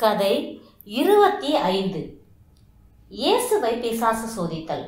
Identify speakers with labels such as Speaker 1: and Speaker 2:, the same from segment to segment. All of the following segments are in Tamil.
Speaker 1: கதை இருபத்தி ஐந்து இயேசுவை பிசாசு சோதித்தல்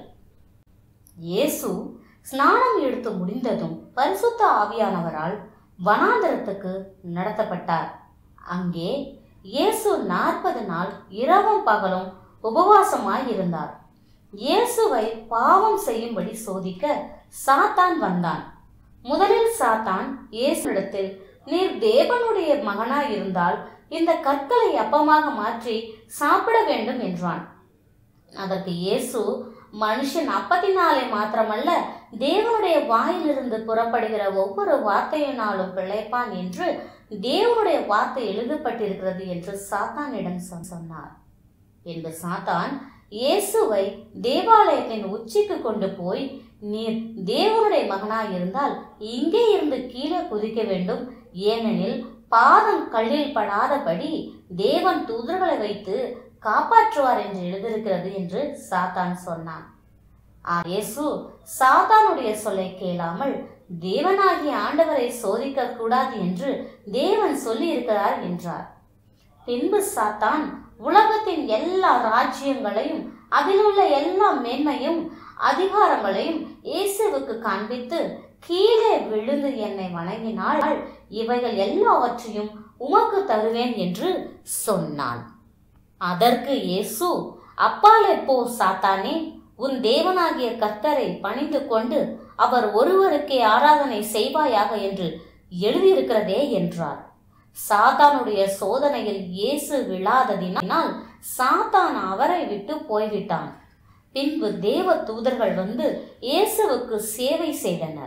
Speaker 1: இயேசு ஸ்நானம் எடுத்து முடிந்ததும் பரிசுத்த ஆவியானவரால் வனாந்தரத்துக்கு நடத்தப்பட்டார் அங்கே இயேசு நாற்பது நாள் இரவும் பகலும் உபவாசமாய் இருந்தார் இயேசுவை பாவம் செய்யும்படி சோதிக்க சாத்தான் வந்தான் முதலில் சாத்தான் இயேசுவிடத்தில் நீர் தேவனுடைய மகனாய் இருந்தால் இந்த கற்களை அப்பமாக மாற்றி சாப்பிட வேண்டும் என்றான் அதற்கு இயேசு மனுஷன் அப்பத்தினாலே மாத்திரமல்ல தேவனுடைய வாயிலிருந்து புறப்படுகிற ஒவ்வொரு வார்த்தையினாலும் பிழைப்பான் என்று தேவனுடைய வார்த்தை எழுதப்பட்டிருக்கிறது என்று சாத்தானிடம் சொ- சொன்னார் என்று சாத்தான் இயேசுவை தேவாலயத்தின் உச்சிக்கு கொண்டு போய் நீர் தேவனுடைய மகனாய் இருந்தால் இங்கே இருந்து கீழே குதிக்க வேண்டும் ஏனெனில் பாதம் கல்லில் படாதபடி தேவன் தூதர்களை வைத்து காப்பாற்றுவார் என்று எழுதியிருக்கிறது என்று சாத்தான் சொன்னான் ஆ, இயேசு சாத்தானுடைய சொல்லை கேளாமல் தேவனாகிய ஆண்டவரை சோதிக்க கூடாது என்று தேவன் சொல்லி இருக்கிறார் என்றார் பின்பு சாத்தான் உலகத்தின் எல்லா ராஜ்யங்களையும் அதிலுள்ள எல்லா மேன்மையும் அதிகாரங்களையும் இயேசுவுக்கு காண்பித்து கீழே விழுந்து என்னை வணங்கினால் இவைகள் எல்லாவற்றையும் உமக்கு தருவேன் என்று சொன்னான் அதற்கு இயேசு அப்பாலே போ சாத்தானே உன் தேவனாகிய கர்த்தரை பணிந்து கொண்டு அவர் ஒருவருக்கே ஆராதனை செய்வாயாக என்று எழுதியிருக்கிறதே என்றார் சாத்தானுடைய சோதனையில் இயேசு விழாததினால் சாத்தான் அவரை விட்டு போய்விட்டான் பின்பு தேவ தூதர்கள் வந்து இயேசுவுக்கு சேவை செய்தனர்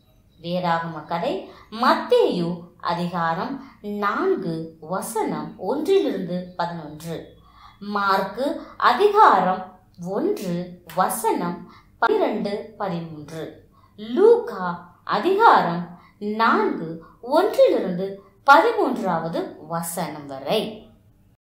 Speaker 1: வேதாகம கதை மத்தேயு அதிகாரம் நான்கு வசனம் ஒன்றிலிருந்து பதினொன்று மார்க்கு அதிகாரம் ஒன்று வசனம் பன்னிரண்டு பதிமூன்று லூகா அதிகாரம் நான்கு ஒன்றிலிருந்து பதிமூன்றாவது வசனம் வரை